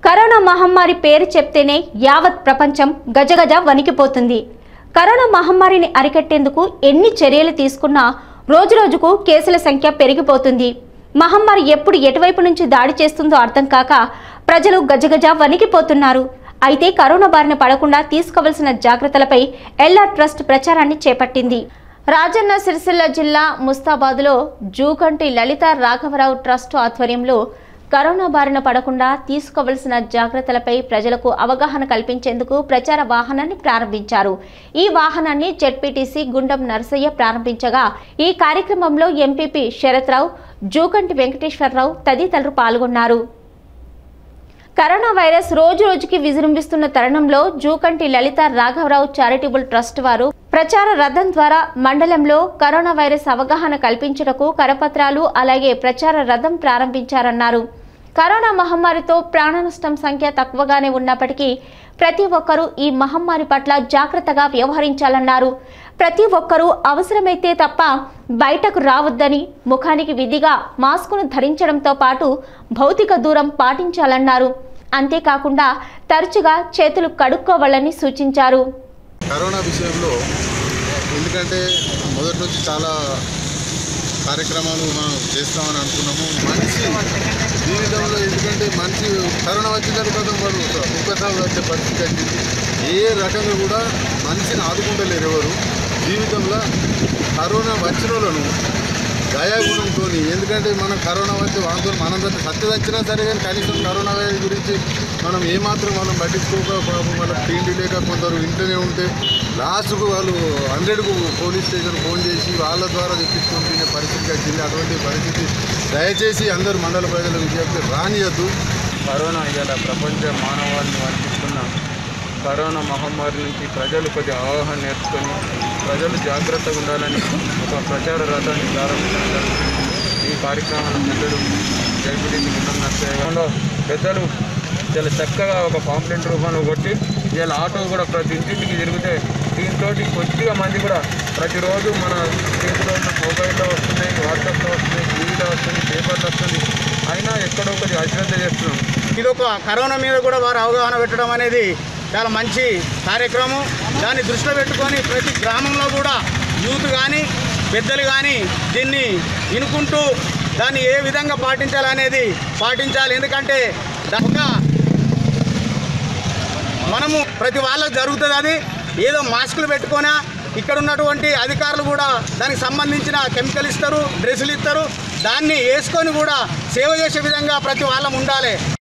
Corona మహమ్మారి పేరు చెప్తేనే యావత్ ప్రపంచం గజగజ వణికిపోతుంది కరోనా మహమ్మారిని అరికట్టేందుకు ఎన్ని చర్యలు తీసుకున్నా రోజురోజుకు కేసుల సంఖ్య పెరిగిపోతుంది మహమ్మారి ఎప్పుడు ఎటువైపు నుంచి దాడి చేస్తుందో అర్థం కాక ప్రజలు గజగజ వణికిపోతున్నారు అయితే కరోనా బారిన పడకుండా తీసుకోవలసిన జాగ్రత్తలపై ఎల్ఆర్ ట్రస్ట్ ప్రచారాన్ని చేపట్టింది రాజన్న సిరిసిల్ల జిల్లా ముస్తాబాద్లో జూకంటి లలిత రాఘవరావు ట్రస్ట్ ఆధ్వర్యంలో కరోనా బారిన పడకుండా తీసుకోవలసిన జాగ్రత్తలపై ప్రజలకు అవగాహన కల్పించేందుకు ప్రచార వాహనాన్ని ప్రారంభించారు ఈ వాహనాన్ని జెడ్పీటీసీ గుండం నరసయ్య ప్రారంభించగా ఈ కార్యక్రమంలో ఎంపీపీ శరత్రావు జూకంటి వెంకటేశ్వరరావు తదితరులు పాల్గొన్నారు కరోనా వైరస్ రోజు రోజుకి విజృంభిస్తున్న తరుణంలో జూకంటి లలిత రాఘవరావు చారిటబుల్ ట్రస్ట్ వారు ప్రచార రథం ద్వారా మండలంలో కరోనా వైరస్ అవగాహన కల్పించుటకు కరపత్రాలు అలాగే ప్రచార రథం ప్రారంభించారన్నారు కరోనా మహమ్మారితో ప్రాణ నష్టం సంఖ్య తక్కువగానే ఉన్నప్పటికీ ప్రతి ఒక్కరూ ఈ మహమ్మారి పట్ల జాగ్రత్తగా వ్యవహరించాలన్నారు ప్రతి ఒక్కరూ అవసరమైతే తప్ప బయటకు రావద్దని ముఖానికి విధిగా మాస్కును ధరించడంతో పాటు భౌతిక దూరం పాటించాలన్నారు అంతేకాకుండా తరచుగా చేతులు కడుక్కోవాలని సూచించారు కరోనా విషయంలో ఎందుకంటే మొదటి నుంచి చాలా కార్యక్రమాలు మనం చేస్తామని అనుకున్నాము మనిషి జీవితంలో ఎందుకంటే మనిషి కరోనా వచ్చిన తర్వాత వాడు ఒక్కసారి వచ్చే పరిస్థితి వచ్చింది ఏ రకంగా కూడా మనిషిని ఆదుకుంటలేరు ఎవరు జీవితంలో కరోనా వచ్చిన వాళ్ళను దయాగుణంతో ఎందుకంటే మనం కరోనా వచ్చి వాంతో మనందరూ సత్య వచ్చినా సరే కానీ కనీసం కరోనా వైరస్ గురించి మనం ఏమాత్రం మనం పట్టించుకోక పాపం వాళ్ళకి తిండి లేక కొందరు ఇంట్లోనే ఉంటే లాస్ట్కు వాళ్ళు హండ్రెడ్కు పోలీస్ స్టేషన్ ఫోన్ చేసి వాళ్ళ ద్వారా తెప్పించుకొని తినే పరిస్థితి వచ్చింది అటువంటి పరిస్థితి దయచేసి అందరు మండల ప్రజల విజ్ఞప్తి రానియద్దు కరోనా ఇవాళ ప్రపంచ మానవాళిని వణికిస్తున్న కరోనా మహమ్మారి నుంచి ప్రజలు కొద్దిగా అవగాహన నేర్చుకొని ప్రజలు జాగ్రత్తగా ఉండాలని ఒక ప్రచార రథాన్ని ప్రారంభించడం జరుగుతుంది. ఈ కార్యక్రమాన్ని పెద్దలు జైపీడీసీ గుండం నర్సయ్యలో పెద్దలు చాలా చక్కగా ఒక పాంప్లెంట్ రూపంలో కొట్టి ఇలా ఆటో కూడా ప్రతి ఇంటింటికి తిరిగితే దీంతో కొద్దిగా మంది కూడా ప్రతిరోజు మన చేతిలో ఉన్న మొబైల్లో వస్తున్నాయి వాట్సాప్లో వస్తున్నాయి టీవీలో వస్తుంది పేపర్లో వస్తుంది అయినా ఎక్కడో ఒకటి అశ్రద్ధ చేస్తున్నాం ఇది ఒక కరోనా మీద కూడా వారు అవగాహన పెట్టడం అనేది చాలా మంచి కార్యక్రమం దాన్ని దృష్టిలో పెట్టుకొని ప్రతి గ్రామంలో కూడా యూత్ కానీ పెద్దలు కానీ దీన్ని వినుకుంటూ దాన్ని ఏ విధంగా పాటించాలనేది పాటించాలి ఎందుకంటే దా- ఒక మనము ప్రతి వాళ్ళకి జరుగుతుంది అది ఏదో మాస్కులు పెట్టుకోనా ఇక్కడ ఉన్నటువంటి అధికారులు కూడా దానికి సంబంధించిన కెమికల్ ఇస్తారు డ్రెస్సులు ఇస్తారు దాన్ని వేసుకొని కూడా సేవ చేసే విధంగా ప్రతి వాళ్ళం ఉండాలి